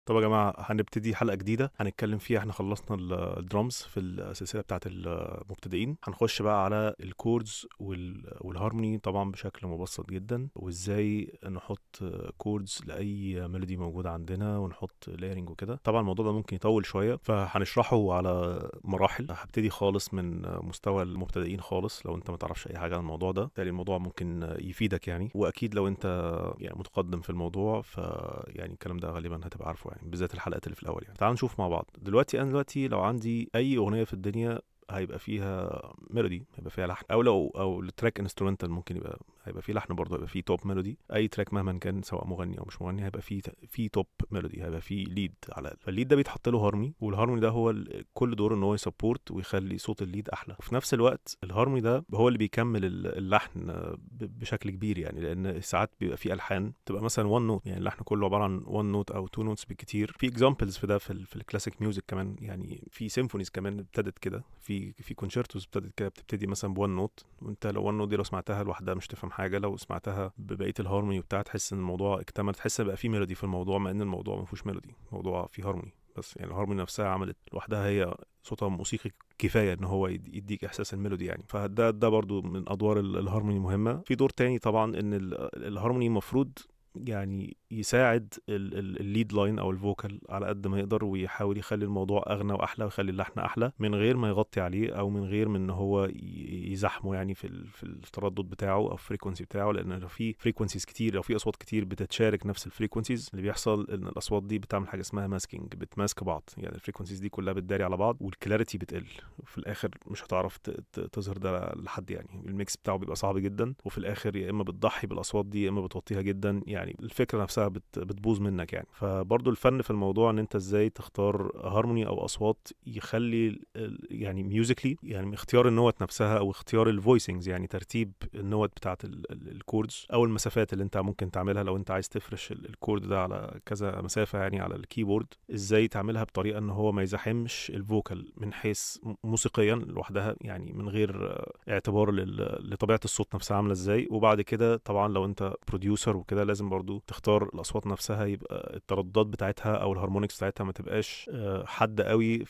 طب يا جماعه هنبتدي حلقه جديده هنتكلم فيها احنا خلصنا ال- الدرامز في السلسله بتاعه المبتدئين هنخش بقى على الكوردز وال- والهارموني طبعا بشكل مبسط جدا وازاي نحط كوردز لاي ميلودي موجوده عندنا ونحط لايرنج وكده طبعا الموضوع ده ممكن يطول شويه فهنشرحه على مراحل هبتدي خالص من مستوى المبتدئين خالص لو انت ما تعرفش اي حاجه عن الموضوع ده بالتالي الموضوع ممكن يفيدك يعني واكيد لو انت يعني متقدم في الموضوع ف يعني الكلام ده غالبا هتبقى عارفه يعني بالذات الحلقات اللي في الاول يعني تعال نشوف مع بعض دلوقتي انا دلوقتي لو عندي اي اغنيه في الدنيا هيبقى فيها ميلودي هيبقى فيها لحن او لو او التراك انسترومنتال ممكن يبقى هيبقى فيه لحن برضه هيبقى فيه توب ميلودي اي تراك مهما كان سواء مغني او مش مغني هيبقى فيه فيه توب ميلودي هيبقى فيه ليد على الاقل فالليد ده بيتحط له هارموني والهارموني ده هو ال- كل دوره ان هو يسبورت ويخلي صوت الليد احلى وفي نفس الوقت الهارموني ده هو اللي بيكمل ال- اللحن آه، ب- بشكل كبير يعني لان ساعات بيبقى فيه الحان تبقى مثلا 1 نوت يعني اللحن كله عباره عن 1 نوت او 2 نوتس بالكتير في اكزامبلز في ده في, ال- في الكلاسيك ميوزك كمان يعني في سيمفونيز كمان ابتدت كده في في كونشيرتوز ابتدت كده بتبتدي مثلا ب 1 نوت وانت لو 1 نوت دي لو سمعتها لوحدها مش تفهم حاجه لو سمعتها ببقيه الهارموني وبتاع تحس ان الموضوع اكتمل تحس ان بقى فيه ميلودي في الموضوع مع ان الموضوع ما فيهوش ميلودي الموضوع فيه هارموني بس يعني الهارموني نفسها عملت لوحدها هي صوتها موسيقي كفايه ان هو يد- يديك احساس الميلودي يعني فده ده برضو من ادوار ال- الهارموني مهمه في دور تاني طبعا ان ال- الهارموني المفروض يعني يساعد ال- ال- الليد لاين او الفوكال على قد ما يقدر ويحاول يخلي الموضوع اغنى واحلى ويخلي اللحن احلى من غير ما يغطي عليه او من غير من ان هو ي- يزحمه يعني في ال- في التردد بتاعه او الفريكونسي بتاعه لان لو في فريكونسيز كتير لو في اصوات كتير بتتشارك نفس الفريكونسيز اللي بيحصل ان الاصوات دي بتعمل حاجه اسمها ماسكينج بتماسك بعض يعني الفريكونسيز دي كلها بتداري على بعض والكلاريتي بتقل في الاخر مش هتعرف ت- ت- تظهر ده لحد يعني الميكس بتاعه بيبقى صعب جدا وفي الاخر يا اما بتضحي بالاصوات دي يا اما بتوطيها جدا يعني الفكره نفسها بت بتبوظ منك يعني فبرضو الفن في الموضوع ان انت ازاي تختار هارموني او اصوات يخلي ال- ال- يعني ميوزيكلي يعني اختيار النوت نفسها او اختيار الفويسنجز يعني ترتيب النوت بتاعت الكوردز او المسافات اللي انت ممكن تعملها لو انت عايز تفرش ال- الكورد ده على كذا مسافه يعني على الكيبورد ازاي تعملها بطريقه ان هو ما يزاحمش الفوكال من حيث م- موسيقيا لوحدها يعني من غير آه، اعتبار لل- لطبيعه الصوت نفسها عامله ازاي وبعد كده طبعا لو انت بروديوسر وكده لازم برضو تختار الاصوات نفسها يبقى الترددات بتاعتها او الهارمونكس بتاعتها ما تبقاش آه، حاده قوي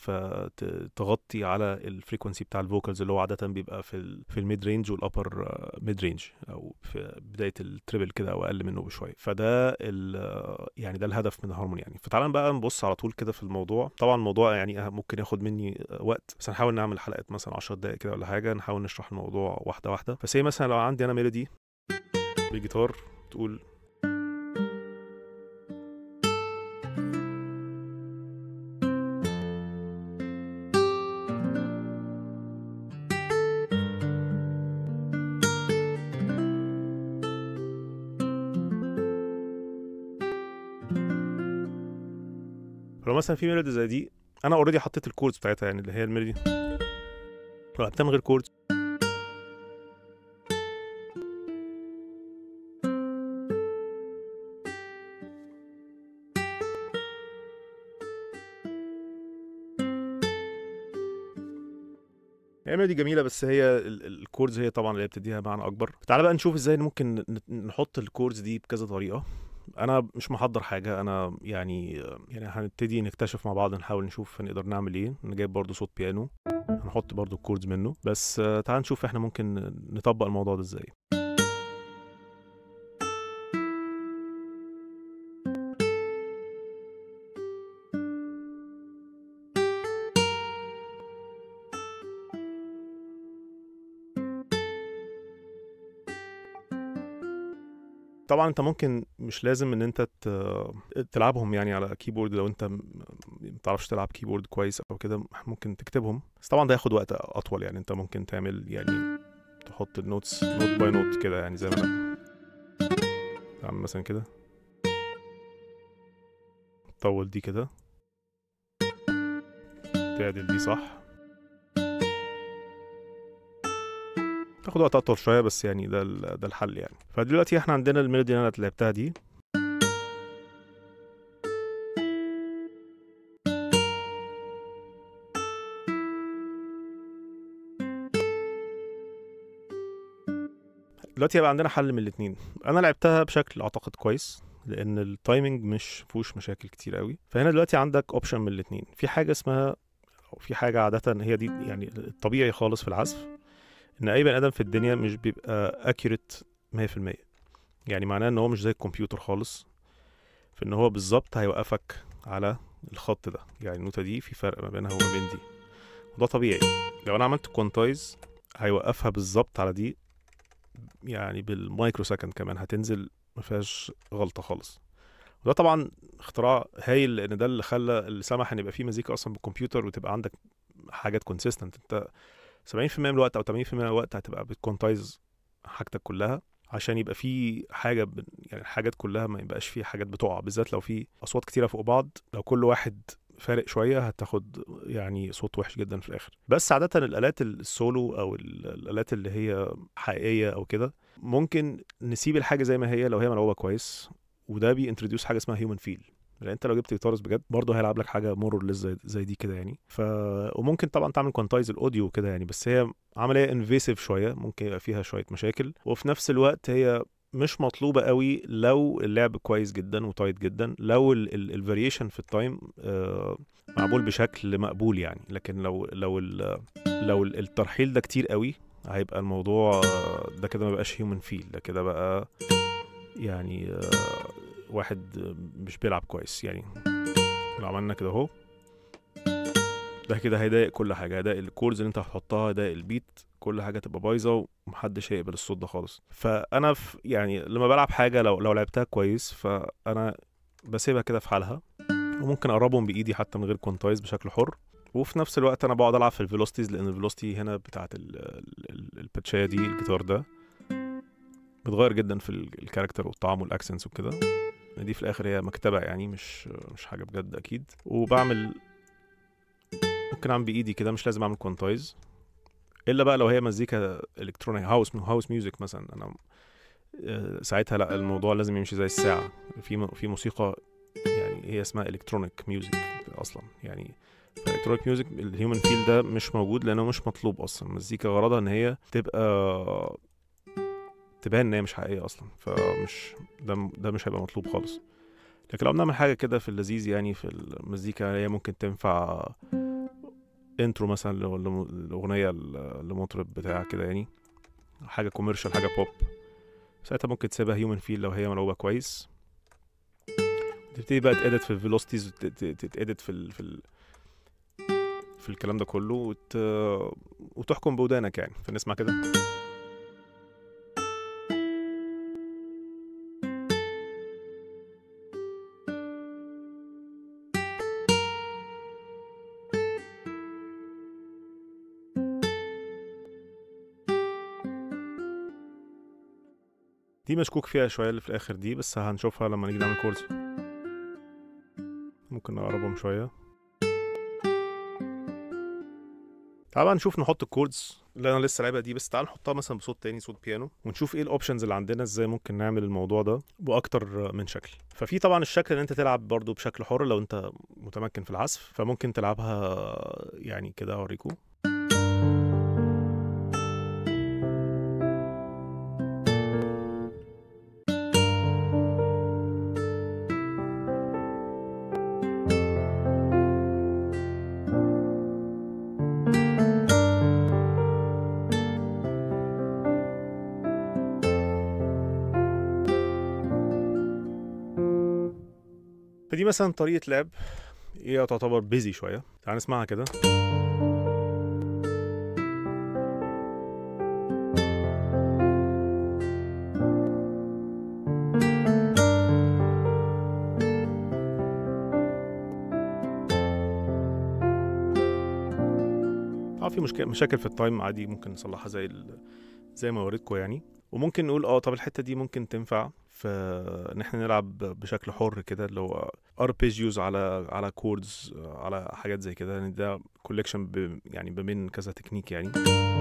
فتغطي على الفريكونسي بتاع الفوكالز اللي هو عاده بيبقى في ال في الميد رينج والابر ميد رينج او في بدايه التريبل كده او اقل منه بشويه فده ال- يعني ده الهدف من الهارموني يعني فتعالى بقى نبص على طول كده في الموضوع طبعا الموضوع يعني ممكن ياخد مني وقت بس هنحاول نعمل حلقات مثلا 10 دقائق كده ولا حاجه نحاول نشرح الموضوع واحده واحده بس هي مثلا لو عندي انا ميلودي بالجيتار تقول لو مثلا في ميلودي زي دي انا اوريدي حطيت الكوردز بتاعتها يعني اللي هي الميلودي لو لعبتها من غير كوردز هي ميلودي جميله بس هي ال- ال- الكوردز هي طبعا اللي بتديها معنى اكبر تعالى بقى نشوف ازاي ممكن ن- نحط الكوردز دي بكذا طريقه انا مش محضر حاجه انا يعني يعني هنبتدي نكتشف مع بعض نحاول نشوف هنقدر نعمل ايه انا جايب برضو صوت بيانو هنحط برضو الكوردز منه بس آه، تعال نشوف احنا ممكن نطبق الموضوع ده ازاي طبعا انت ممكن مش لازم ان انت ت- تلعبهم يعني على كيبورد لو انت م- ما بتعرفش تلعب كيبورد كويس او كده ممكن تكتبهم بس طبعا ده ياخد وقت اطول يعني انت ممكن تعمل يعني تحط النوتس نوت باي نوت كده يعني زي ما انا تعمل مثلا كده طول دي كده تعدل دي صح تاخد وقت اطول شويه بس يعني ده ال- ده الحل يعني فدلوقتي احنا عندنا الميلودي اللي انا لعبتها دي دلوقتي هيبقى عندنا حل من الاثنين انا لعبتها بشكل اعتقد كويس لان التايمنج مش فيهوش مشاكل كتير قوي فهنا دلوقتي عندك اوبشن من الاثنين في حاجه اسمها أو في حاجه عاده هي دي يعني الطبيعي خالص في العزف ان اي بني ادم في الدنيا مش بيبقى اكيوريت 100% يعني معناه ان هو مش زي الكمبيوتر خالص في ان هو بالظبط هيوقفك على الخط ده يعني النوتة دي في فرق ما بينها وما بين دي وده طبيعي لو انا عملت كوانتايز هيوقفها بالظبط على دي يعني بالمايكرو سكند كمان هتنزل ما فيهاش غلطة خالص وده طبعا اختراع هايل لان ده اللي خلى اللي سمح ان يبقى في مزيكا اصلا بالكمبيوتر وتبقى عندك حاجات كونسيستنت انت 70% من الوقت او 80% من الوقت هتبقى بتكونتايز حاجتك كلها عشان يبقى في حاجه ب... يعني الحاجات كلها ما يبقاش في حاجات بتقع بالذات لو في اصوات كتيره فوق بعض لو كل واحد فارق شويه هتاخد يعني صوت وحش جدا في الاخر بس عاده الالات السولو او ال- الالات اللي هي حقيقيه او كده ممكن نسيب الحاجه زي ما هي لو هي ملعوبه كويس وده بينتروديوس حاجه اسمها هيومن فيل لان انت لو جبت جيتارز بجد برضه هيلعب لك حاجه مور زي زي دي كده يعني ف وممكن طبعا تعمل كوانتايز الاوديو كده يعني بس هي عمليه انفيسيف شويه ممكن يبقى فيها شويه مشاكل وفي نفس الوقت هي مش مطلوبه قوي لو اللعب كويس جدا وتايت جدا لو الفاريشن في التايم آه، معمول بشكل مقبول يعني لكن لو لو ال لو ال- الترحيل ده كتير قوي هيبقى الموضوع آه، ده كده ما بقاش هيومن فيل ده كده بقى يعني آه، واحد آه، مش بيلعب كويس يعني لو عملنا كده اهو ده كده هيضايق كل حاجه هيضايق الكورز اللي انت هتحطها هيضايق البيت كل حاجه تبقى بايظه ومحدش هيقبل الصوت ده خالص فانا في يعني لما بلعب حاجه لو لو لعبتها كويس فانا بسيبها كده في حالها وممكن اقربهم بايدي حتى من غير كونتايز بشكل حر وفي نفس الوقت انا بقعد العب في الفيلوستيز لان الفيلوستي هنا بتاعت ال- ال- ال- الباتشايه دي الجيتار ده بتغير جدا في ال- الكاركتر والطعم والاكسنس وكده دي في الاخر هي مكتبه يعني مش مش حاجه بجد اكيد وبعمل ممكن اعمل بايدي كده مش لازم اعمل كوانتايز الا بقى لو هي مزيكا الكترونيك هاوس هاوس ميوزك مثلا انا آه، ساعتها لا الموضوع لازم يمشي زي الساعه في م- في موسيقى يعني هي اسمها الكترونيك ميوزك اصلا يعني الكترونيك ميوزك الهيومن فيل ده مش موجود لانه مش مطلوب اصلا المزيكا غرضها ان هي تبقى تبان ان هي مش حقيقيه اصلا فمش ده ده مش هيبقى مطلوب خالص لكن لو بنعمل حاجه كده في اللذيذ يعني في المزيكا هي ممكن تنفع انترو مثلا ل- لم- الاغنيه ل- لمطرب بتاع كده يعني حاجه كوميرشال حاجه بوب ساعتها ممكن تسيبها هيومن فيل لو هي ملعوبه كويس تبتدي بقى تأدت في الفيلوسيتيز وتتأدت في ال في ال في الكلام ده كله وت... وتحكم بودانك يعني فنسمع كده دي مشكوك فيها شوية اللي في الآخر دي بس هنشوفها لما نيجي نعمل كورس ممكن نقربهم شوية تعال بقى نشوف نحط الكوردز اللي انا لسه لعبها دي بس تعال نحطها مثلا بصوت تاني صوت بيانو ونشوف ايه الاوبشنز اللي عندنا ازاي ممكن نعمل الموضوع ده باكتر من شكل ففي طبعا الشكل ان انت تلعب برضو بشكل حر لو انت متمكن في العزف فممكن تلعبها يعني كده اوريكم فدي مثلا طريقة لعب هي تعتبر بيزي شوية تعال نسمعها كده اه في مشكلة مشاكل في التايم عادي ممكن نصلحها زي ال... زي ما وريتكم يعني وممكن نقول اه طب الحتة دي ممكن تنفع في ان احنا نلعب بشكل حر كده اللي هو اربيجيوز على على كوردز على حاجات زي كده يعني ده كوليكشن ب... يعني ما بين كذا تكنيك يعني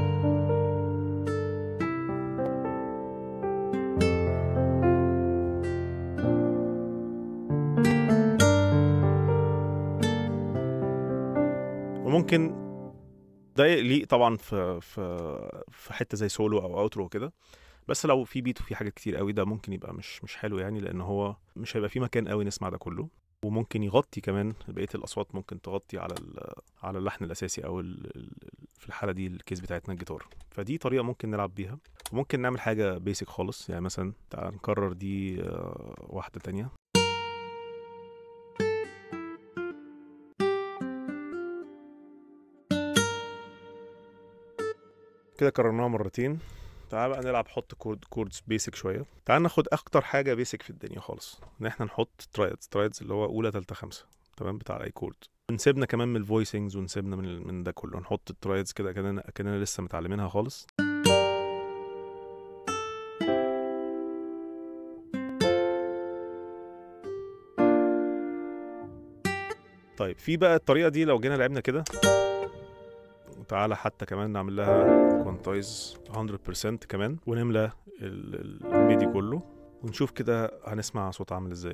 وممكن ده يليق طبعا في في في حته زي سولو او اوترو كده بس لو في بيت وفي حاجات كتير قوي ده ممكن يبقى مش مش حلو يعني لان هو مش هيبقى في مكان قوي نسمع ده كله وممكن يغطي كمان بقيه الاصوات ممكن تغطي على ال- على اللحن الاساسي او ال- ال- في الحاله دي الكيس بتاعتنا الجيتار فدي طريقه ممكن نلعب بيها وممكن نعمل حاجه بيسك خالص يعني مثلا تعال نكرر دي آه، واحده تانية كده كررناها مرتين تعال بقى نلعب حط كورد كوردز بيسك شويه تعال ناخد اكتر حاجه بيسك في الدنيا خالص ان احنا نحط ترايدز ترايدز اللي هو اولى تالتة خمسة تمام بتاع اي كورد ونسيبنا كمان من الفويسنجز ونسيبنا من ال- من ده كله نحط الترايدز كده كاننا كاننا لسه متعلمينها خالص طيب في بقى الطريقه دي لو جينا لعبنا كده وتعالى حتى كمان نعمل لها كوانتايز 100% كمان ونملى ال- ال- الميدي كله ونشوف كده هنسمع صوت عامل ازاي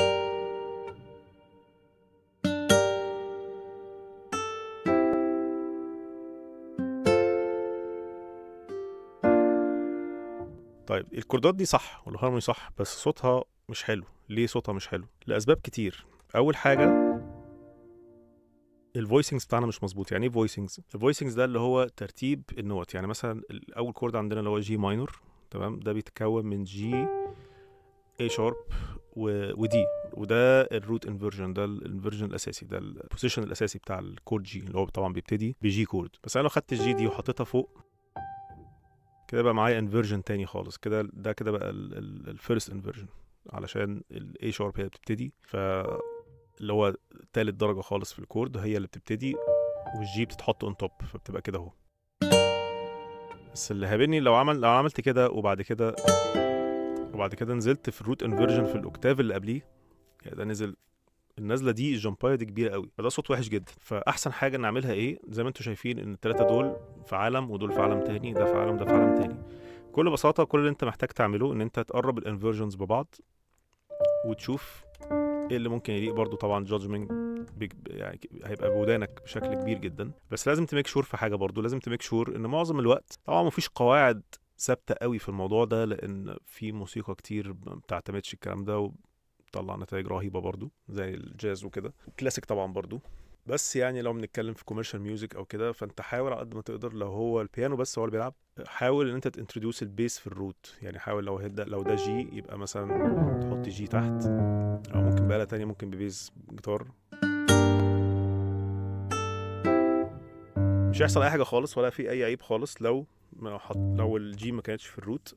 طيب الكوردات دي صح والهارموني صح بس صوتها مش حلو ليه صوتها مش حلو لاسباب كتير اول حاجه الفويسنجز بتاعنا مش مظبوط يعني ايه فويسنجز الفويسنجز ده اللي هو ترتيب النوت يعني مثلا الاول كورد عندنا اللي هو جي ماينور تمام ده بيتكون من جي اي شارب ودي وده الروت انفرجن ده الانفرجن الاساسي ده البوزيشن الاساسي بتاع الكورد جي اللي هو طبعا بيبتدي بجي كورد بس انا لو خدت الجي دي وحطيتها فوق كده بقى معايا انفرجن تاني خالص كده ده كده بقى الفيرست انفرجن علشان الاي شارب هي اللي بتبتدي ف اللي هو تالت درجة خالص في الكورد هي اللي بتبتدي والجي بتتحط اون توب فبتبقى كده اهو بس اللي هابني لو عمل لو عملت كده وبعد كده وبعد كده نزلت في الروت انفرجن في الاوكتاف اللي قبليه يعني ده نزل النزله دي الجمبايه دي كبيره قوي فده صوت وحش جدا فاحسن حاجه نعملها ايه زي ما انتم شايفين ان الثلاثه دول في عالم ودول في عالم تاني ده في عالم ده في عالم تاني بكل بساطه كل اللي انت محتاج تعمله ان انت تقرب الانفرجنز ببعض وتشوف ايه اللي ممكن يليق برضو طبعا جادجمنت يعني هيبقى بودانك بشكل كبير جدا بس لازم تميك شور في حاجه برضو لازم تميك شور ان معظم الوقت طبعا مفيش قواعد ثابته قوي في الموضوع ده لان في موسيقى كتير ما بتعتمدش الكلام ده وبتطلع نتائج رهيبه برضو زي الجاز وكده كلاسيك طبعا برضو بس يعني لو بنتكلم في كوميرشال ميوزك او كده فانت حاول على قد ما تقدر لو هو البيانو بس هو اللي بيلعب حاول ان انت تنتروديوس البيس في الروت يعني حاول لو ده لو ده جي يبقى مثلا تحط جي تحت او ممكن بآلة تانية ممكن ببيز جيتار مش هيحصل اي حاجه خالص ولا في اي عيب خالص لو ما حط لو الجي ما كانتش في الروت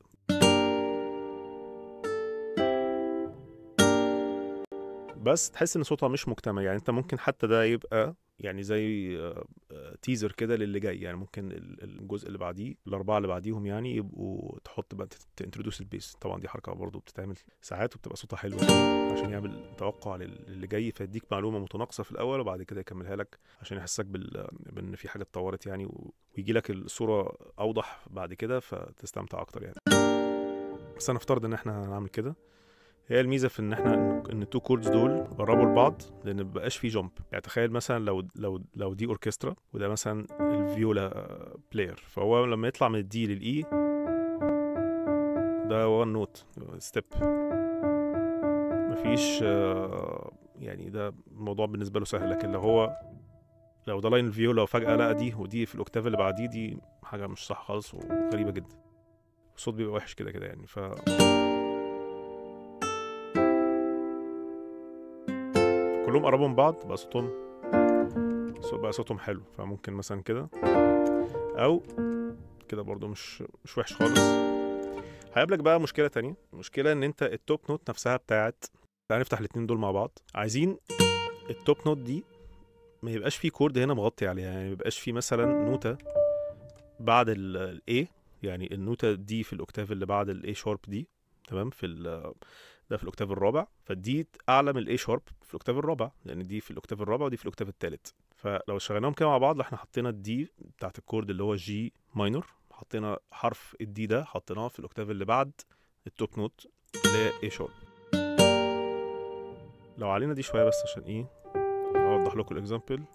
بس تحس ان صوتها مش مجتمع يعني انت ممكن حتى ده يبقى يعني زي تيزر كده للي جاي يعني ممكن الجزء اللي بعديه الاربعه اللي بعديهم يعني يبقوا تحط بقى تنترودوس البيس طبعا دي حركه برضو بتتعمل ساعات وبتبقى صوتها حلو عشان يعمل توقع للي جاي فيديك معلومه متناقصه في الاول وبعد كده يكملها لك عشان يحسسك بال... بان في حاجه اتطورت يعني ويجي لك الصوره اوضح بعد كده فتستمتع اكتر يعني بس انا افترض ان احنا هنعمل كده هي الميزه في ان احنا ان التو كوردز دول قربوا لبعض لان ما بقاش في جامب يعني تخيل مثلا لو لو لو دي اوركسترا وده مثلا الفيولا بلاير فهو لما يطلع من الدي للاي ده وان نوت ستيب مفيش يعني ده الموضوع بالنسبه له سهل لكن لو هو لو ده لاين الفيولا وفجاه لقى دي ودي في الاوكتاف اللي بعديه دي حاجه مش صح خالص وغريبه جدا الصوت بيبقى وحش كده كده يعني ف كلهم قربوا من بعض بقى صوتهم بقى صوتهم حلو فممكن مثلا كده او كده برضو مش مش وحش خالص هيقابلك بقى مشكله تانية المشكله ان انت التوب نوت نفسها بتاعت تعال نفتح الاتنين دول مع بعض عايزين التوب نوت دي ما يبقاش في كورد هنا مغطي عليها يعني ما يبقاش في مثلا نوتة بعد الاي يعني النوتة دي في الاوكتاف اللي بعد الاي شارب دي تمام في ده في الاوكتاف الرابع فدي اعلى من الاي شارب في الاوكتاف الرابع لان دي في الاوكتاف الرابع ودي في الاوكتاف الثالث فلو شغلناهم كده مع بعض احنا حطينا الدي بتاعت الكورد اللي هو جي ماينور حطينا حرف الدي ده حطيناه في الاوكتاف اللي بعد التوب نوت اللي هي اي شارب لو علينا دي شويه بس عشان ايه اوضح لكم الاكزامبل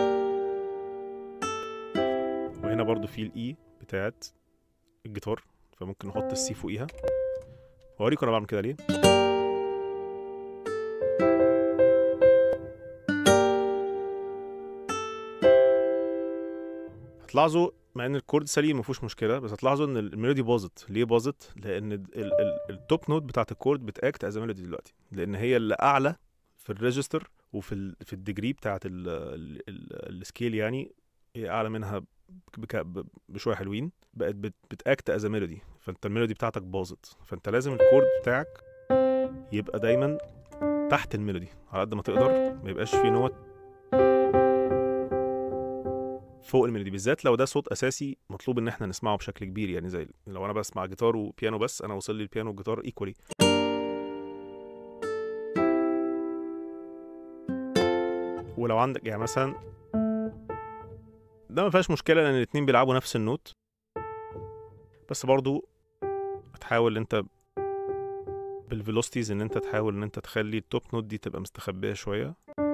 وهنا برضو في الاي بتاعت الجيتار فممكن نحط السي فوقيها واوريكم انا بعمل كده ليه هتلاحظوا مع ان الكورد سليم مفيهوش مشكله بس هتلاحظوا ان الميلودي باظت ليه باظت لان التوب نوت بتاعت الكورد بتاكت از ميلودي دلوقتي لان هي اللي اعلى في الريجستر وفي ال في الديجري بتاعت السكيل يعني هي اعلى منها بك- ب- بشويه حلوين بقت بت بتاكت از ميلودي فانت الميلودي بتاعتك باظت فانت لازم الكورد بتاعك يبقى دايما تحت الميلودي على قد ما تقدر ما يبقاش فيه نوت فوق الميلودي بالذات لو ده صوت اساسي مطلوب ان احنا نسمعه بشكل كبير يعني زي لو انا بسمع جيتار وبيانو بس انا وصل لي البيانو والجيتار ايكوالي ولو عندك يعني مثلا ده ما فيهاش مشكله لان الاتنين بيلعبوا نفس النوت بس برضو هتحاول انت بالفيلوستيز ان انت تحاول ان انت تخلي التوب نوت دي تبقى مستخبيه شويه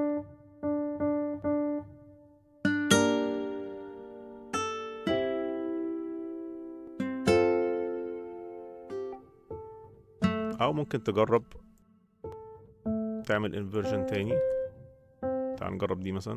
او ممكن تجرب تعمل انفرجن تاني تعال نجرب دي مثلا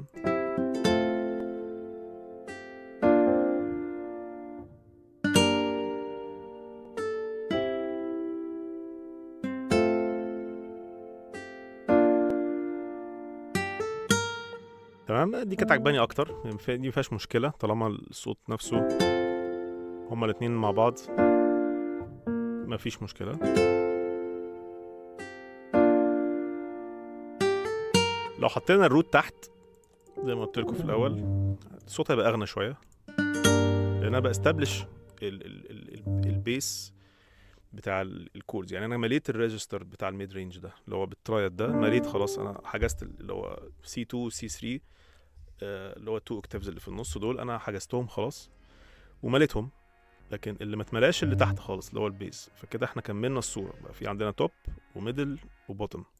تمام دي كانت عجباني اكتر يعني في- دي مفيهاش مشكله طالما الصوت نفسه هما الاتنين مع بعض مفيش مشكله لو حطينا الروت تحت زي ما قلت لكم في الاول الصوت هيبقى اغنى شويه لان انا بستبلش ال ال ال ال البيس بتاع ال- الكوردز يعني انا مليت الريجستر بتاع الميد رينج ده اللي هو بالترايد ده مليت خلاص انا حجزت اللي هو سي 2 سي 3 آه، اللي هو 2 اوكتافز اللي في النص دول انا حجزتهم خلاص ومليتهم لكن اللي ما اتملاش اللي تحت خالص اللي هو البيز فكده احنا كملنا الصوره بقى في عندنا توب وميدل وبوتم